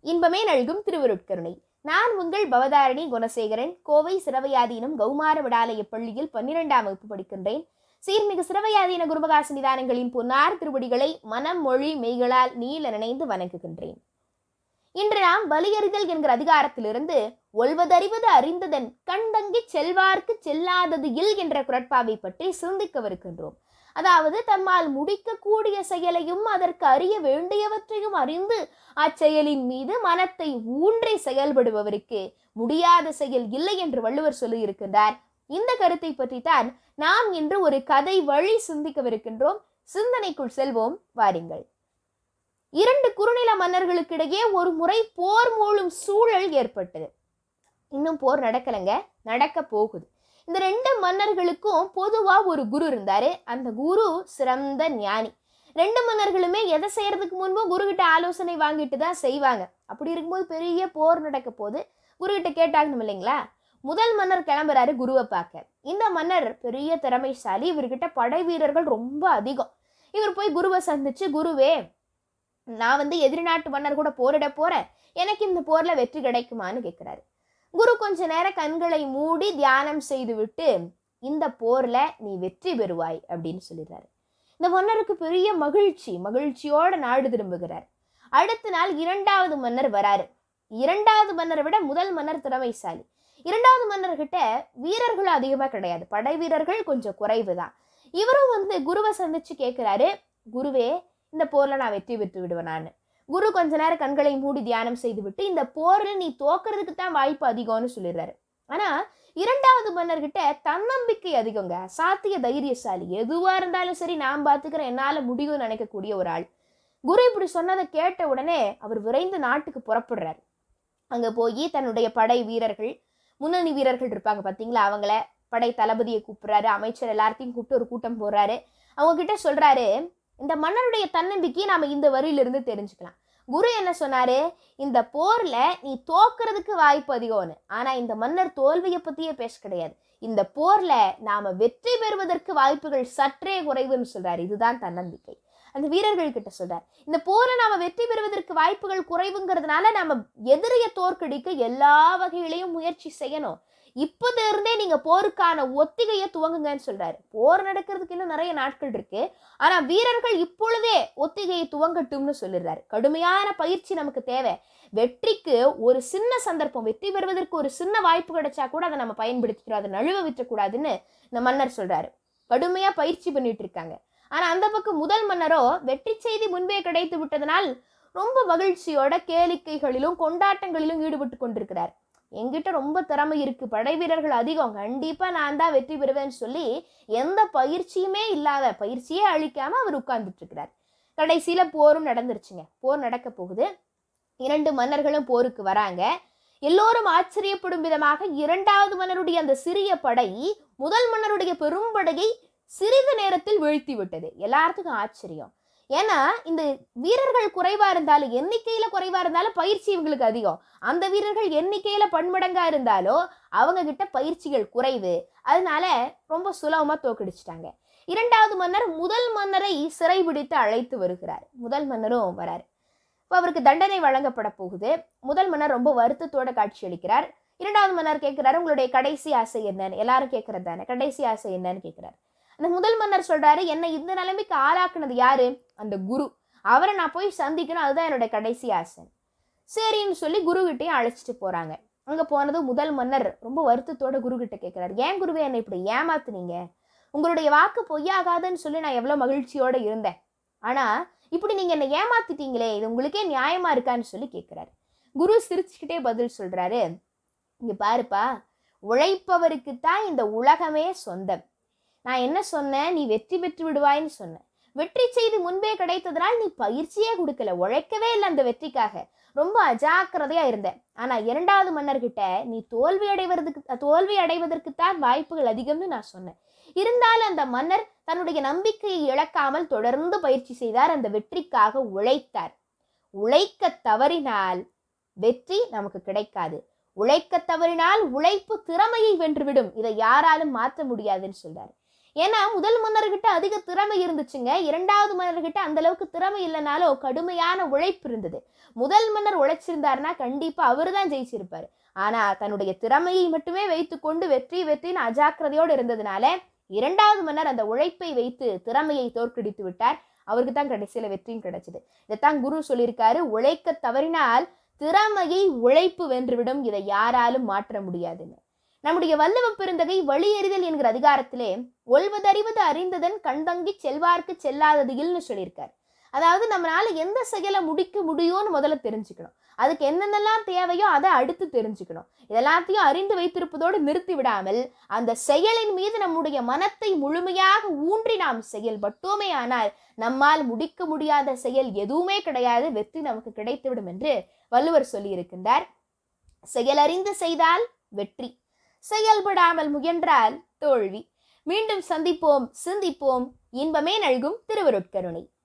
இன்பமே நல்கும் திருவருட்கருணை நான் உங்கள் பவதாரணி குணசேகரன் கோவை சிரவையாதீனம் கௌமார விடாலய பள்ளியில் பன்னிரெண்டாம் வகுப்பு படிக்கின்றேன் சீர்மிகு சிரவையாதீன குருபகாச நிதானங்களின் பொன்னார் திருவடிகளை மனம் மொழி மெய்களால் நீல நினைந்து வணங்குகின்றேன் இன்று நாம் வலியறிதல் என்கிற அதிகாரத்திலிருந்து ஒல்வதறிவது அறிந்ததன் கண்டங்கி செல்வார்க்கு செல்லாதது இல் என்ற குரட்பாவை பற்றி சிந்திக்கவிருக்கின்றோம் அதாவது தம்மால் முடிக்கக்கூடிய செயலையும் அதற்கு அறிய வேண்டியவற்றையும் அறிந்து அச்செயலின் மீது மனத்தை ஊன்றி செயல்படுபவருக்கு முடியாத செயல் இல்லை என்று வள்ளுவர் சொல்லியிருக்கின்றார் இந்த கருத்தை பற்றித்தான் நாம் இன்று ஒரு கதை வழி சிந்திக்கவிருக்கின்றோம் சிந்தனைக்குள் செல்வோம் வாருங்கள் இரண்டு குறுநில மன்னர்களுக்கிடையே ஒரு முறை போர் மூழும் சூழல் ஏற்பட்டது இன்னும் போர் நடக்கலைங்க நடக்க போகுது இந்த ரெண்டு மன்னர்களுக்கும் பொதுவா ஒரு குரு இருந்தாரு அந்த குரு சிறந்த ஞானி ரெண்டு மன்னர்களுமே எதை செய்யறதுக்கு முன்பும் குரு கிட்ட ஆலோசனை வாங்கிட்டு தான் செய்வாங்க அப்படி இருக்கும்போது பெரிய போர் நடக்க போது குரு கிட்ட கேட்டாகணும் இல்லைங்களா முதல் மன்னர் கிளம்புறாரு குருவை பார்க்க இந்த மன்னர் பெரிய திறமைசாலி இவர்கிட்ட படை வீரர்கள் ரொம்ப அதிகம் இவர் போய் குருவை சந்திச்சு குருவே நான் வந்து எதிரி நாட்டு மன்னர் கூட போரிட போறேன் எனக்கு இந்த போர்ல வெற்றி கிடைக்குமான்னு கேட்கிறாரு குரு கொஞ்ச நேரம் கண்களை மூடி தியானம் செய்து விட்டு இந்த போர்ல நீ வெற்றி பெறுவாய் அப்படின்னு சொல்லிடுறாரு இந்த மன்னருக்கு பெரிய மகிழ்ச்சி மகிழ்ச்சியோட நாடு திரும்புகிறார் அடுத்த நாள் இரண்டாவது மன்னர் வராரு இரண்டாவது மன்னரை விட முதல் மன்னர் திறமைசாலி இரண்டாவது மன்னர்கிட்ட வீரர்கள் அதிகமாக கிடையாது படை வீரர்கள் கொஞ்சம் குறைவு தான் இவரும் வந்து குருவை சந்திச்சு கேட்கிறாரு குருவே இந்த போர்ல நான் வெற்றி பெற்று விடுவேன் நான் குரு கொஞ்ச நேரம் கண்களை மூடி தியானம் செய்துவிட்டு இந்த போரில் நீ தோக்கிறதுக்கு தான் வாய்ப்பு அதிகம்னு சொல்லிடுறாரு ஆனா இரண்டாவது மன்னர்கிட்ட தன்னம்பிக்கை அதிகங்க சாத்திய தைரியசாலி எதுவா இருந்தாலும் சரி நான் பார்த்துக்கிறேன் என்னால முடியும்னு நினைக்கக்கூடிய ஒரு ஆள் குரு இப்படி சொன்னதை கேட்ட உடனே அவர் விரைந்து நாட்டுக்கு புறப்படுறாரு அங்க போய் தன்னுடைய படை வீரர்கள் முன்னணி வீரர்கள் இருப்பாங்க பாத்தீங்களா அவங்கள படை தளபதியை கூப்பிடுறாரு அமைச்சர் எல்லாத்தையும் கூப்பிட்டு ஒரு கூட்டம் போடுறாரு அவங்க கிட்ட சொல்றாரு இந்த மன்னருடைய தன்னம்பிக்கையை நாம இந்த வரியிலிருந்து தெரிஞ்சுக்கலாம் குரு என்ன சொன்னாரு இந்த போர்ல நீ தோக்குறதுக்கு வாய்ப்பு அதிகம்னு ஆனா இந்த மன்னர் தோல்வியை பத்தியே பேச கிடையாது இந்த போர்ல நாம வெற்றி பெறுவதற்கு வாய்ப்புகள் சற்றே குறைவுன்னு சொல்றாரு இதுதான் தன்னம்பிக்கை அந்த வீரர்கள் கிட்ட சொல்றார் இந்த போரை நாம வெற்றி பெறுவதற்கு வாய்ப்புகள் குறைவுங்கிறதுனால நாம எதிரிய தோற்கடிக்க எல்லா வகையிலையும் முயற்சி செய்யணும் இப்போது இருந்தே நீங்க போருக்கான ஒத்திகையை துவங்குங்கன்னு சொல்றாரு போர் நடக்கிறதுக்கு இன்னும் நிறைய நாட்கள் இருக்கு ஆனா வீரர்கள் இப்பொழுதே ஒத்திகையை துவங்கட்டும்னு சொல்லிடுறாரு கடுமையான பயிற்சி நமக்கு தேவை வெற்றிக்கு ஒரு சின்ன சந்தர்ப்பம் வெற்றி பெறுவதற்கு ஒரு சின்ன வாய்ப்பு கிடைச்சா கூட அதை நம்ம பயன்படுத்திக்கிறோம் அதை நழுவ விட்டுறக்கூடாதுன்னு இந்த மன்னர் சொல்றாரு கடுமையா பயிற்சி பண்ணிட்டு இருக்காங்க ஆனா அந்த பக்கம் முதல் மன்னரோ வெற்றி செய்தி முன்பே கிடைத்து விட்டதனால் ரொம்ப மகிழ்ச்சியோட கேளிக்கைகளிலும் கொண்டாட்டங்களிலும் ஈடுபட்டு கொண்டிருக்கிறார் என்கிட்ட ரொம்ப திறமை இருக்கு படை வீரர்கள் அதிகம் கண்டிப்பா நான் தான் வெற்றி பெறுவேன்னு சொல்லி எந்த பயிற்சியுமே இல்லாத பயிற்சியே அழிக்காம அவர் உட்கார்ந்துட்டு இருக்கிறார் கடைசியில போரும் நடந்துருச்சுங்க போர் நடக்க போகுது இரண்டு மன்னர்களும் போருக்கு வராங்க எல்லோரும் ஆச்சரியப்படும் விதமாக இரண்டாவது மன்னருடைய அந்த சிறிய படை முதல் மன்னருடைய பெரும்படையை சிறிது நேரத்தில் வீழ்த்தி விட்டது எல்லாத்துக்கும் ஆச்சரியம் ஏன்னா இந்த வீரர்கள் குறைவா இருந்தாலும் எண்ணிக்கையில குறைவா இருந்தாலும் பயிற்சி இவங்களுக்கு அதிகம் அந்த வீரர்கள் எண்ணிக்கையில பன்மடங்கா இருந்தாலும் அவங்க கிட்ட பயிற்சிகள் குறைவு அதனால ரொம்ப சுலபமா தோக்கடிச்சிட்டாங்க இரண்டாவது மன்னர் முதல் மன்னரை சிறைபிடித்து அழைத்து வருகிறார் முதல் மன்னரும் வராரு இப்போ அவருக்கு தண்டனை வழங்கப்பட போகுது முதல் மன்னர் ரொம்ப வருத்தத்தோட காட்சி அளிக்கிறார் இரண்டாவது மன்னர் கேட்கிறாரு உங்களுடைய கடைசி ஆசை என்னன்னு எல்லாரும் கேட்கறது தானே கடைசி ஆசை என்னன்னு கேட்கிறாரு அந்த முதல் மன்னர் சொல்றாரு என்னை இந்த நிலைமைக்கு ஆளாக்குனது யாரு அந்த குரு அவரை நான் போய் சந்திக்கணும் அதுதான் என்னோட கடைசி ஆசை சரின்னு சொல்லி குரு கிட்டையும் அழைச்சிட்டு போறாங்க அங்க போனது முதல் மன்னர் ரொம்ப வருத்தத்தோட குரு கிட்ட கேட்கிறாரு ஏன் குருவே என்னை இப்படி ஏமாத்துனீங்க உங்களுடைய வாக்கு பொய்யாகாதுன்னு சொல்லி நான் எவ்வளவு மகிழ்ச்சியோட இருந்தேன் ஆனா இப்படி நீங்க என்னை ஏமாத்திட்டீங்களே இது உங்களுக்கே நியாயமா இருக்கான்னு சொல்லி கேட்கிறாரு குரு சிரிச்சுக்கிட்டே பதில் சொல்றாரு இங்க பாருப்பா உழைப்பவருக்கு தான் இந்த உலகமே சொந்தம் நான் என்ன சொன்னேன் நீ வெற்றி பெற்று விடுவாய்ன்னு சொன்னேன் வெற்றி செய்தி முன்பே கிடைத்ததுனால் நீ பயிற்சியே கொடுக்கல உழைக்கவே இல்லை அந்த வெற்றிக்காக ரொம்ப அஜாக்கிரதையா இருந்த ஆனா இரண்டாவது மன்னர்கிட்ட நீ தோல்வி அடைவதற்கு தோல்வி அடைவதற்குத்தான் வாய்ப்புகள் அதிகம்னு நான் சொன்னேன் இருந்தாலும் அந்த மன்னர் தன்னுடைய நம்பிக்கையை இழக்காமல் தொடர்ந்து பயிற்சி செய்தார் அந்த வெற்றிக்காக உழைத்தார் உழைக்க தவறினால் வெற்றி நமக்கு கிடைக்காது உழைக்க தவறினால் உழைப்பு திறமையை வென்றுவிடும் இதை யாராலும் மாற்ற முடியாதுன்னு சொல்றாரு ஏன்னா முதல் மன்னர்கிட்ட அதிக திறமை இருந்துச்சுங்க இரண்டாவது மன்னர்கிட்ட அந்த அளவுக்கு திறமை இல்லைனாலும் கடுமையான உழைப்பு இருந்தது முதல் மன்னர் உழைச்சிருந்தாருன்னா கண்டிப்பா அவர் தான் ஜெயிச்சிருப்பாரு ஆனா தன்னுடைய திறமையை மட்டுமே வைத்துக்கொண்டு வெற்றி வெற்றின்னு அஜாக்கிரதையோடு இருந்ததுனால இரண்டாவது மன்னர் அந்த உழைப்பை வைத்து திறமையை தோற்கடித்து விட்டார் அவருக்கு தான் கடைசியில வெற்றியும் கிடைச்சது இதைத்தான் குரு சொல்லியிருக்காரு உழைக்க தவறினால் திறமையை உழைப்பு வென்றுவிடும் இதை யாராலும் மாற்ற முடியாதுன்னு நம்முடைய வல்லவ பெருந்தகை வழியறிதல் என்கிற அதிகாரத்திலே ஒல்வதறிவது அறிந்ததன் கண்தங்கி செல்வார்க்கு செல்லாதது இல்னு சொல்லியிருக்கார் அதாவது நம்மளால எந்த செயலை முடிக்க முடியும்னு முதல்ல தெரிஞ்சுக்கணும் அதுக்கு என்னென்னலாம் தேவையோ அதை அடுத்து தெரிஞ்சுக்கணும் இதெல்லாத்தையும் அறிந்து வைத்திருப்பதோடு நிறுத்தி விடாமல் அந்த செயலின் மீது நம்முடைய மனத்தை முழுமையாக ஊன்றி நாம் செயல்பட்டோமே ஆனால் நம்மால் முடிக்க முடியாத செயல் எதுவுமே கிடையாது வெற்றி நமக்கு கிடைத்துவிடும் என்று வள்ளுவர் சொல்லியிருக்கின்றார் செயலறிந்து செய்தால் வெற்றி செயல்படாமல் முயன்றால் தோல்வி மீண்டும் சந்திப்போம் சிந்திப்போம் இன்பமே நல்கும் திருவருட்கருணை